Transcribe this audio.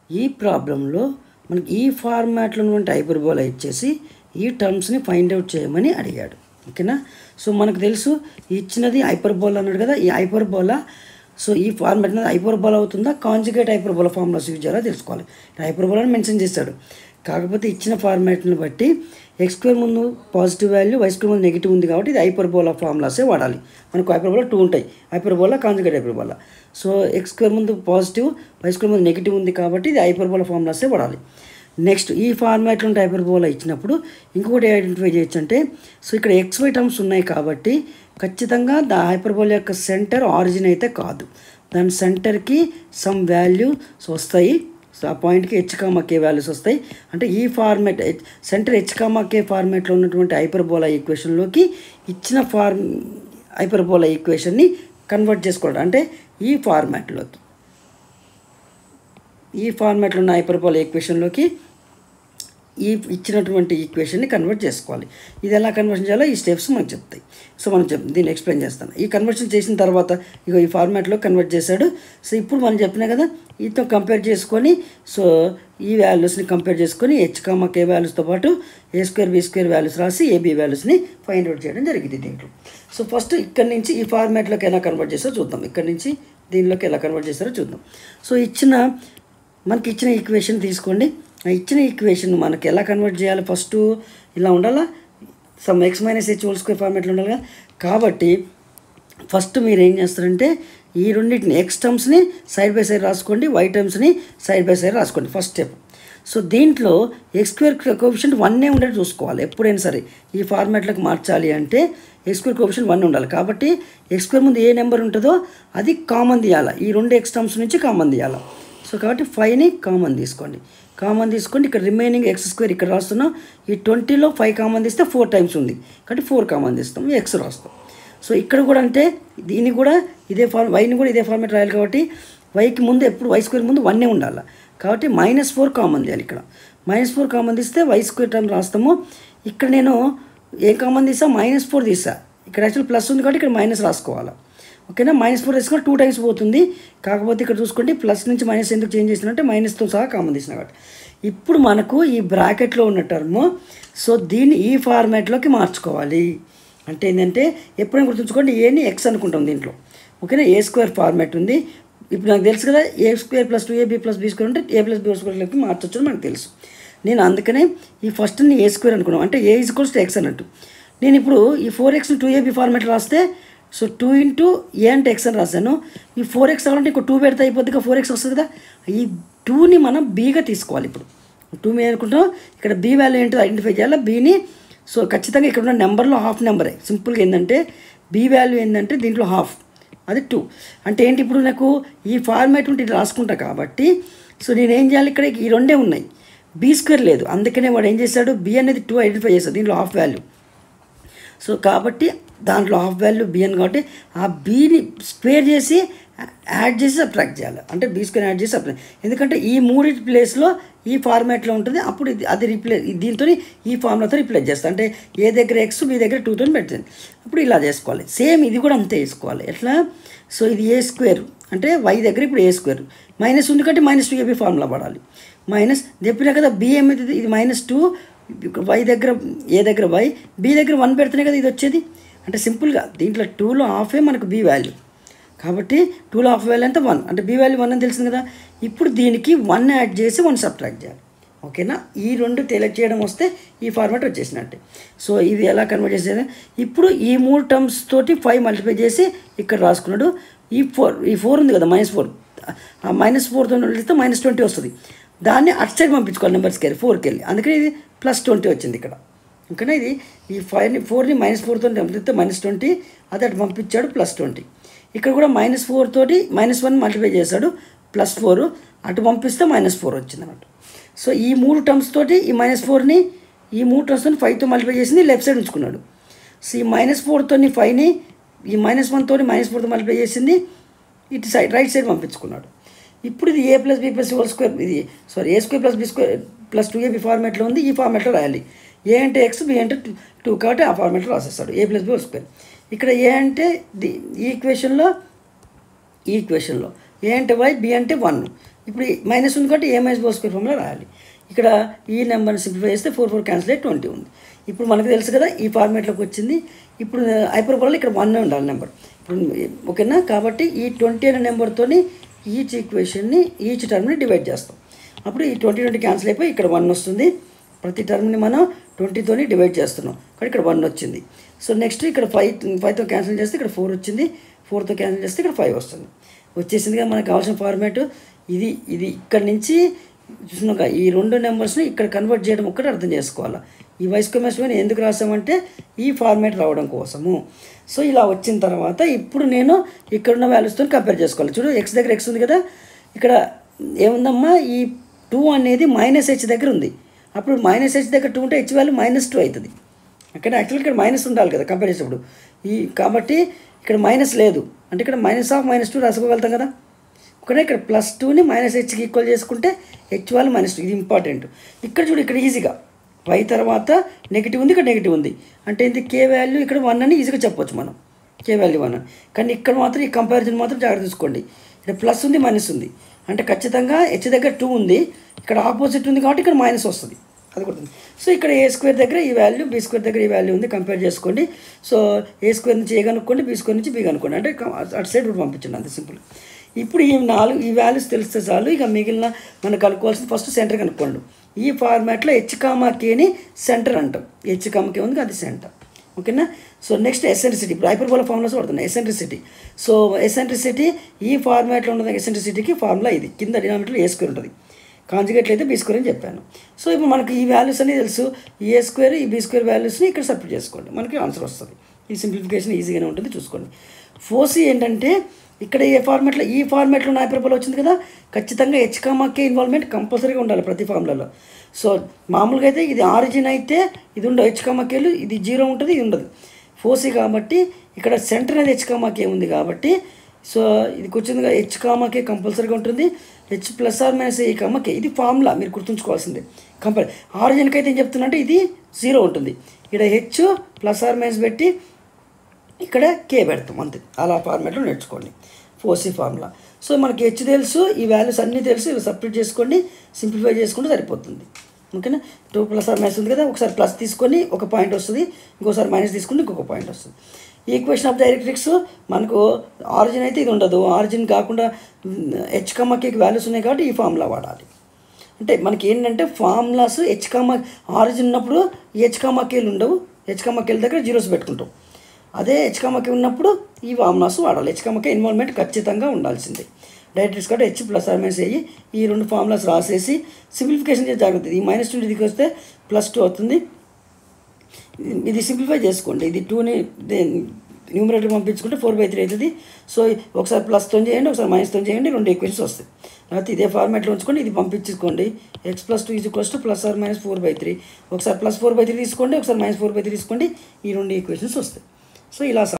ఈ ప్రాబ్లంలో మనకి ఈ ఫార్మాట్లో ఉన్నటువంటి హైపర్బోలా ఇచ్చేసి ఈ టర్మ్స్ని ఫైండ్ అవుట్ చేయమని అడిగాడు ఓకేనా సో మనకు తెలుసు ఇచ్చినది హైపర్బోలా అన్నాడు కదా ఈ హైపర్బోలా సో ఈ ఫార్మాట్ అనేది హైపర్బోలా అవుతుందా కాంజుగేట్ హైపర్బోలా ఫార్ములాస్ యూజ్ చేయాలో తెలుసుకోవాలి హైపర్బోలా అని మెన్షన్ చేశాడు కాకపోతే ఇచ్చిన ఫార్మాట్ని బట్టి ఎక్స్ స్క్వేర్ ముందు పాజిటివ్ వాల్యూ వై స్క్వేర్ ముందు నెగిటివ్ ఉంది కాబట్టి ఇది హైపర్బోలా ఫార్ములాసే వాడాలి మనకు హైపర్బోలా టూ ఉంటాయి hyperbola conjugate hyperbola so x square ముందు పాజిటివ్ వై స్క్వేర్ ముందు నెగిటివ్ ఉంది కాబట్టి ఇది హైపర్బోలా ఫార్ములాసే వాడాలి నెక్స్ట్ ఈ ఫార్మాట్లో ఉంటే హైపర్బోలా ఇచ్చినప్పుడు ఇంకొకటి ఐడెంటిఫై చేయొచ్చు అంటే సో ఇక్కడ ఎక్స్ వై టర్మ్స్ ఉన్నాయి కాబట్టి ఖచ్చితంగా దా హైపర్బోలా యొక్క సెంటర్ ఆరిజిన్ అయితే కాదు దాని సెంటర్కి సమ్ వాల్యూస్ వస్తాయి సో ఆ పాయింట్కి హెచ్ కామా కే వాల్యూస్ వస్తాయి అంటే ఈ format centre h comma k ఫార్మాట్లో ఉన్నటువంటి హైపర్బోలా ఈక్వేషన్లోకి ఇచ్చిన ఫార్మ్ హైపర్బోలా ఈక్వేషన్ని కన్వర్ట్ చేసుకోవడం అంటే ఈ ఫార్మాట్లోకి ఈ ఫార్మాట్లో ఉన్న హైపర్బోలా ఈక్వేషన్లోకి ఈ ఇచ్చినటువంటి ఈక్వేషన్ని కన్వర్ట్ చేసుకోవాలి ఇది ఎలా కన్వర్షన్ చేయాలో ఈ స్టెప్స్ మనకు చెప్తాయి సో మనం చెప్ దీన్ని ఎక్స్ప్లెయిన్ చేస్తాను ఈ కన్వర్షన్ చేసిన తర్వాత ఇగో ఈ ఫార్మాట్లో కన్వర్ట్ చేశాడు సో ఇప్పుడు మనం చెప్పినా కదా వీటితో కంపేర్ చేసుకొని సో ఈ వాల్యూస్ని కంపేర్ చేసుకొని హెచ్ కామా కే వాల్యూస్తో పాటు a square b square values రాసి ఏబి వాల్యూస్ని ఫైండ్ అవుట్ చేయడం జరిగింది దీంట్లో సో ఫస్ట్ ఇక్కడ నుంచి ఈ ఫార్మాట్లోకి ఎలా కన్వర్ట్ చేస్తారో చూద్దాం ఇక్కడ నుంచి దీనిలోకి ఎలా కన్వర్ట్ చేస్తారో చూద్దాం సో ఇచ్చిన మనకి ఇచ్చిన ఈక్వేషన్ తీసుకోండి ఆ ఇచ్చిన ఈక్వేషన్ మనకి ఎలా కన్వర్ట్ చేయాలి ఫస్ట్ ఇలా ఉండాలా some x minus h whole square ఫార్మేట్లో ఉండాలి కదా కాబట్టి ఫస్ట్ మీరు ఏం చేస్తారంటే ఈ రెండింటిని ఎక్స్ టర్మ్స్ని సైడ్ బై సైడ్ రాసుకోండి వై టర్మ్స్ని సైడ్ బై సైడ్ రాసుకోండి ఫస్ట్ స్టెప్ సో దీంట్లో ఎక్స్ స్క్వేర్ కోఫిషియంట్ వన్నే ఉండేది చూసుకోవాలి ఎప్పుడైనా సరే ఈ ఫార్మాట్లోకి మార్చాలి అంటే ఎక్స్ స్క్వేర్ కోఫిషియంట్ వన్ ఉండాలి కాబట్టి ఎక్స్ స్క్వేర్ ముందు ఏ నెంబర్ ఉంటుందో అది కామన్ తీయాలి ఈ రెండు ఎక్స్ టర్మ్స్ నుంచి కామన్ తీయాలి సో కాబట్టి ఫైవ్ని కామన్ తీసుకోండి కామన్ తీసుకోండి ఇక్కడ రిమైనింగ్ ఎక్స్ స్క్వేర్ ఇక్కడ రాస్తున్నాం ఈ ట్వంటీలో ఫైవ్ కామన్ తీస్తే ఫోర్ టైమ్స్ ఉంది కాబట్టి ఫోర్ కామన్ తీస్తాం ఎక్స్ రాస్తాం సో ఇక్కడ కూడా అంటే దీన్ని కూడా ఇదే ఫార్మ్ వైని కూడా ఇదే ఫార్మేట్ రాయాలి కాబట్టి వైకి ముందు ఎప్పుడు వై స్క్వేర్ ముందు వన్నే ఉండాలి కాబట్టి మైనస్ ఫోర్ కామన్ తీయాలి ఇక్కడ మైనస్ ఫోర్ కామన్ తీస్తే వై స్క్వేర్ టర్మ్ రాస్తాము ఇక్కడ నేను ఏం కామన్ తీసా మైనస్ ఫోర్ తీసా ఇక్కడ యాక్చువల్ ప్లస్ ఉంది కాబట్టి ఇక్కడ మైనస్ రాసుకోవాలి ఓకేనా మైనస్ ఫోర్ వేసుకుని టూ టైమ్స్ పోతుంది కాకపోతే ఇక్కడ చూసుకోండి ప్లస్ నుంచి మైనస్ ఎందుకు చేంజ్ చేసినంటే మైనస్తో సహా కామన్ తీసిన కాబట్టి ఇప్పుడు మనకు ఈ బ్రాకెట్లో ఉన్న టర్మ్ సో దీన్ని ఈ ఫార్మాట్లోకి మార్చుకోవాలి అంటే ఏంటంటే ఎప్పుడైనా గుర్తుంచుకోండి ఏని ఎక్స్ అనుకుంటాం దీంట్లో ఓకేనా ఏ స్క్వేర్ ఫార్మాట్ ఉంది ఇప్పుడు నాకు తెలుసు కదా a square plus two a b plus b square ఉంటే ఏ ప్లస్ బి స్క్వేర్లోకి మార్చొచ్చు అని మనకు తెలుసు నేను అందుకనే ఈ ఫస్ట్ని ఏ స్క్వేర్ అనుకున్నాం అంటే a is equals to x అన్నట్టు నేను ఇప్పుడు ఈ ఫోర్ ఎక్స్ని టూ ఏబీ ఫార్మాట్ రాస్తే సో టూ ఇంటూ ఏ అంటే ఎక్స్ అని రాశాను ఈ ఫోర్ ఎక్స్ కావాలంటే ఇంకో టూ పెడితే అయిపోద్ది ఫోర్ ఎక్స్ వస్తుంది కదా ఈ టూని మనం బీగా తీసుకోవాలి ఇప్పుడు టూ మీ అనుకుంటాం ఇక్కడ బీ వాల్యూ ఏంటో ఐడెంటిఫై చేయాలి బీని సో ఖచ్చితంగా ఇక్కడ ఉన్న నెంబర్లో హాఫ్ నెంబరే సింపుల్గా ఏంటంటే బీ వాల్యూ ఏంటంటే దీంట్లో హాఫ్ అది టూ అంటే ఏంటి ఇప్పుడు నాకు ఈ ఫార్మాట్ ఉంటే ఇది రాసుకుంటా కాబట్టి సో నేను ఏం చేయాలి ఇక్కడ ఈ రెండే ఉన్నాయి బీ స్క్వేర్ లేదు అందుకనే వాడు ఏం చేశాడు బి అనేది టూ ఐడెంటిఫై చేస్తాడు దీంట్లో హాఫ్ వాల్యూ సో కాబట్టి దాంట్లో హాఫ్ వాల్యూ బి అని కాబట్టి ఆ బీని స్క్వేర్ చేసి యాడ్ చేసి సబ్ట్రాక్ట్ చేయాలి అంటే బీ స్క్వేర్ యాడ్ చేసి సబ్ట్రాక్ట్ ఎందుకంటే ఈ మూడి ప్లేస్లో ఈ ఫార్మాట్లో ఉంటుంది అప్పుడు ఇది అది రిప్లే దీంతో ఈ ఫార్ములాతో రిప్లేస్ చేస్తాను అంటే ఏ దగ్గర ఎక్స్ బి దగ్గర టూతో పెడుతుంది అప్పుడు ఇలా చేసుకోవాలి సేమ్ ఇది కూడా అంతే వేసుకోవాలి ఎట్లా సో ఇది ఏ స్క్వేర్ అంటే వై దగ్గర ఇప్పుడు ఏ స్క్వేర్ మైనస్ ఉంది కాబట్టి మైనస్ టూ ఏబీ ఫార్ములా పడాలి మైనస్ చెప్పినా కదా బి ఏమవుతుంది ఇది మైనస్ టూ వై దగ్గర ఏ దగ్గర వై బి దగ్గర వన్ పెడితేనే కదా ఇది వచ్చేది అంటే సింపుల్గా దీంట్లో టూలో హాఫే మనకు బి వాల్యూ కాబట్టి టూలో హాఫ్ వాల్యూ అంటే వన్ అంటే బి వాల్యూ వన్ అని తెలిసింది కదా ఇప్పుడు దీనికి వన్ యాడ్ చేసి వన్ సబ్ట్రాక్ట్ చేయాలి ఓకేనా ఈ రెండు తెలియక్ చేయడం వస్తే ఈ ఫార్మాట్ వచ్చేసినట్టే సో ఇది ఎలా కన్వర్ట్ చేసేది ఇప్పుడు ఈ మూడు టర్మ్స్ తోటి ఫైవ్ మల్టిప్లై చేసి ఇక్కడ రాసుకున్నాడు ఈ ఫోర్ ఈ ఫోర్ ఉంది కదా మైనస్ ఫోర్ ఆ మైనస్ ఫోర్తో వెళ్తే మైనస్ ట్వంటీ వస్తుంది దాన్ని అటు సైడ్ పంపించుకోవాలి నెంబర్స్కి వెళ్ళి ఫోర్కి వెళ్ళి అందుకని ఇది ప్లస్ ట్వంటీ వచ్చింది ఇక్కడ ఓకేనా ఇది ఈ ఫైవ్ని ఫోర్ని మైనస్ ఫోర్తో పంపిస్తే మైనస్ ట్వంటీ అది అటు పంపించాడు ప్లస్ ట్వంటీ ఇక్కడ కూడా మైనస్ ఫోర్ తోటి మైనస్ వన్ మల్టిప్లై చేశాడు ప్లస్ ఫోర్ అటు పంపిస్తే మైనస్ ఫోర్ వచ్చింది అన్నట్టు సో ఈ మూడు టర్మ్స్ తోటి ఈ మైనస్ ఫోర్ని ఈ మూడు టర్మ్స్తో ఫైవ్తో మల్టిప్లై చేసింది లెఫ్ట్ సైడ్ ఉంచుకున్నాడు సో ఈ మైనస్ ఫోర్తో ఫైవ్ని ఈ మైనస్ వన్తో మైనస్ ఫోర్తో మల్టిప్లై చేసింది ఇటు సైడ్ రైట్ సైడ్ పంపించుకున్నాడు ఇప్పుడు ఇది a plus b plus whole square ఇది sorry a square plus b square plus two a b ఫార్మాట్లో ఉంది ఈ ఫార్మాట్లో రాయాలి ఏ అంటే ఎక్స్ బి అంటే టూ కాబట్టి ఆ ఫార్మాట్లో రాసేస్తాడు a plus b whole square ఇక్కడ ఏ అంటే ది ఈ ఈక్వేషన్లో ఈ ఈక్వేషన్లో ఏ అంటే వై బి అంటే వన్ ఇప్పుడు మైనస్ ఉంది కాబట్టి a minus b square formula రాయాలి ఇక్కడ ఈ నెంబర్ని సింప్లిఫై చేస్తే ఫోర్ ఫోర్ క్యాన్సిల్ అయ్యి ట్వంటీ ఉంది ఇప్పుడు మనకు తెలుసు కదా ఈ ఫార్మేట్లోకి వచ్చింది ఇప్పుడు హైపర్బోలా ఇక్కడ వన్ ఉండాలి నెంబర్ ఇప్పుడు ఓకేనా కాబట్టి ఈ ట్వంటీ అనే నెంబర్తోని ఈచ్ ఈక్వేషన్ని ఈచ్ టర్మ్ని డివైడ్ చేస్తాం అప్పుడు ఈ ట్వంటీ ట్వంటీ క్యాన్సిల్ అయిపోయి ఇక్కడ వన్ వస్తుంది ప్రతి టర్మ్ని మనం ట్వంటీతోని డివైడ్ చేస్తున్నాం కానీ ఇక్కడ వన్ వచ్చింది సో నెక్స్ట్ ఇక్కడ ఫైవ్ ఫైవ్తో క్యాన్సిల్ చేస్తే ఇక్కడ ఫోర్ వచ్చింది ఫోర్తో క్యాన్సిల్ చేస్తే ఇక్కడ ఫైవ్ వస్తుంది వచ్చేసింది కదా మనకు కావాల్సిన ఫార్మాట్ ఇది ఇది ఇక్కడ నుంచి చూసినాక ఈ రెండు నెంబర్స్ని ఇక్కడ కన్వర్ట్ చేయడం ఒక్కటి అర్థం చేసుకోవాలి ఈ వైస్ కమర్షియల్ ఎందుకు రాసామంటే ఈ ఫార్మాట్ రావడం కోసము సో ఇలా వచ్చిన తర్వాత ఇప్పుడు నేను ఇక్కడున్న వాల్యూస్తో కంపేర్ చేసుకోవాలి చూడు ఎక్స్ దగ్గర ఎక్స్ ఉంది కదా ఇక్కడ ఏముందమ్మా ఈ టూ అనేది మైనస్ హెచ్ దగ్గర ఉంది అప్పుడు మైనస్ హెచ్ దగ్గర టూ ఉంటే హెచ్ వాల్యూ మైనస్ టూ అవుతుంది అక్కడ యాక్చువల్గా ఇక్కడ మైనస్ ఉండాలి కదా కంపేర్ చేసేటప్పుడు ఈ కాబట్టి ఇక్కడ మైనస్ లేదు అంటే ఇక్కడ మైనస్ ఆఫ్ మైనస్ టూ రాసుకోగలుగుతాం కదా ఒకటే ఇక్కడ ప్లస్ టూని మైనస్ హెచ్కి ఈక్వల్ చేసుకుంటే హెచ్ వాళ్ళు మైనస్ టూ ఇది ఇంపార్టెంట్ ఇక్కడ చూడు ఇక్కడ ఈజీగా వై తర్వాత నెగిటివ్ ఉంది ఇక్కడ నెగిటివ్ ఉంది అంటే ఇది కే వాల్యూ ఇక్కడ వన్ అని ఈజీగా చెప్పొచ్చు మనం కే వాల్యూ వన్ అని కానీ ఇక్కడ మాత్రం ఈ కంపారిజన్ మాత్రం జాగ్రత్త చూసుకోండి ఇక్కడ ప్లస్ ఉంది మైనస్ ఉంది అంటే ఖచ్చితంగా హెచ్ దగ్గర టూ ఉంది ఇక్కడ ఆపోజిట్ ఉంది కాబట్టి ఇక్కడ మైనస్ వస్తుంది అది కూడా సో ఇక్కడ ఏ స్క్వేర్ దగ్గర ఈ వాల్యూ బీ స్క్వేర్ దగ్గర ఈ వాల్యూ ఉంది కంపేర్ చేసుకోండి సో ఏ స్క్వేర్ నుంచి ఏ కనుక్కోండి బీ స్క్వేర్ నుంచి బీ కనుక్కోండి అంటే కం- అటు సైడ్ రూట్ పంపించండి అంతే సింపుల్ ఇప్పుడు ఈ నాలుగు ఈ వాల్యూస్ తెలిస్తే చాలు ఇక మిగిలిన మనం కనుక్కోవాల్సిన ఫస్ట్ సెంటర్ కనుక్కోండి ఈ ఫార్మాట్లో హెచ్ కామా కేని సెంటర్ అంటాం హెచ్ కామా కే ఉంది అది సెంటర్ ఓకేనా సో నెక్స్ట్ ఎసెంట్రిసిటీ ఇప్పుడు హైపర్బోలా ఫార్ములాస్ వాడుతున్నాయి ఎసెంట్రిసిటీ సో ఎసెంట్రిసిటీ ఈ ఫార్మాట్లో ఉన్న ఎసెంట్రిసిటీకి ఫార్ములా ఇది కింద డినామినేటర్ ఏ స్క్వేర్ ఉంటుంది కాంజుగేట్లు అయితే బీ స్క్వేర్ అని చెప్పాను సో ఇప్పుడు మనకి ఈ వాల్యూస్ అనేది తెలుసు ఈ ఏ స్క్వేర్ ఈ బీ స్క్వేర్ వాల్యూస్ని ఇక్కడ సబ్మిట్ చేసుకోండి మనకి ఆన్సర్ వస్తుంది ఈ సింప్లిఫికేషన్ ఈజీగానే ఉంటుంది చూసుకోండి ఫోర్సీ ఏంటంటే ఇక్కడ ఏ ఫార్మాట్లో ఈ ఫార్మాట్లో ఉన్న హైపర్బోలా వచ్చింది కదా ఖచ్చితంగా హెచ్ కామాకే ఇన్వాల్వ్మెంట్ కంపల్సరీగా ఉండాలి ప్రతి ఫార్ములాలో సో మామూలుగా అయితే ఇది ఆరిజిన్ అయితే ఇది ఉండదు హెచ్ కామాకేలు ఇది జీరో ఉంటుంది ఇది ఉండదు ఫోర్సీ కాబట్టి ఇక్కడ సెంటర్ అనేది హెచ్ కామాకే ఉంది కాబట్టి సో ఇది వచ్చిందిగా హెచ్ కామాకే కంపల్సరీగా ఉంటుంది h plus or minus a comma k ఇది ఫార్ములా మీరు గుర్తుంచుకోవాల్సిందే కంపల్ ఆరిజిన్కి అయితే ఏం చెప్తున్నా అంటే ఇది జీరో ఉంటుంది ఇక్కడ హెచ్ ప్లస్ ఆర్ మైనస్ పెట్టి ఇక్కడ కే పెడతాం అంతే అలా ఫార్మాట్లో నేర్చుకోండి ఫోర్సీ ఫార్ములా సో మనకి హెచ్ తెలుసు ఈ వాల్యూస్ అన్నీ తెలుసు ఇలా సపరేట్ చేసుకోండి సింప్లిఫై చేసుకుంటే సరిపోతుంది ఓకేనా టూ ప్లస్ ఆర్ మైనస్ ఉంది కదా ఒకసారి ప్లస్ తీసుకొని ఒక పాయింట్ వస్తుంది ఇంకోసారి మైనస్ తీసుకుంటే ఇంకొక పాయింట్ వస్తుంది ఈక్వేషన్ ఆఫ్ డైరెక్ట్రిక్స్ మనకు ఆరిజిన్ అయితే ఇది ఉండదు ఆరిజిన్ కాకుండా హెచ్ కమ్మకి వాల్యూస్ ఉన్నాయి కాబట్టి ఈ ఫార్ములా వాడాలి అంటే మనకి ఏంటంటే ఫార్ములాస్ హెచ్ కామా ఆరిజిన్ ఉన్నప్పుడు ఈ హెచ్ కామాకేలు ఉండవు హెచ్ కామాకేల దగ్గర జీరోస్ పెట్టుకుంటాం అదే హెచ్ కామాకే ఉన్నప్పుడు ఈ ఫార్ములాస్ వాడాలి హెచ్ కామాకే ఇన్వాల్వ్మెంట్ ఖచ్చితంగా ఉండాల్సిందే డైరెక్ట్స్ కాబట్టి హెచ్ ప్లస్ ఆర్ మైనస్ అయ్యి ఈ రెండు ఫార్ములాస్ రాసేసి సింప్లిఫికేషన్ చేసి జాగ్రత్త ఈ మైనస్ టూ దిగి వస్తే ప్లస్ టూ అవుతుంది ఇది సింప్లిఫై చేసుకోండి ఇది టూని న్యూమరేటర్ పంపించుకుంటే ఫోర్ బై త్రీ అవుతుంది సో ఒకసారి ప్లస్తో చేయండి ఒకసారి మైనస్తో చేయండి రెండు ఈక్వేషన్స్ వస్తాయి లేకపోతే ఇదే ఫార్మాట్లో ఉంచుకొని ఇది పంపించుకోండి x plus two is equals to plus or minus four by three ఒకసారి ప్లస్ ఫోర్ బై త్రీ తీసుకోండి ఒకసారి మైనస్ ఫోర్ బై త్రీ తీసుకోండి ఈ రెండు ఈక్వేషన్స్ వస్తాయి సో ఇలా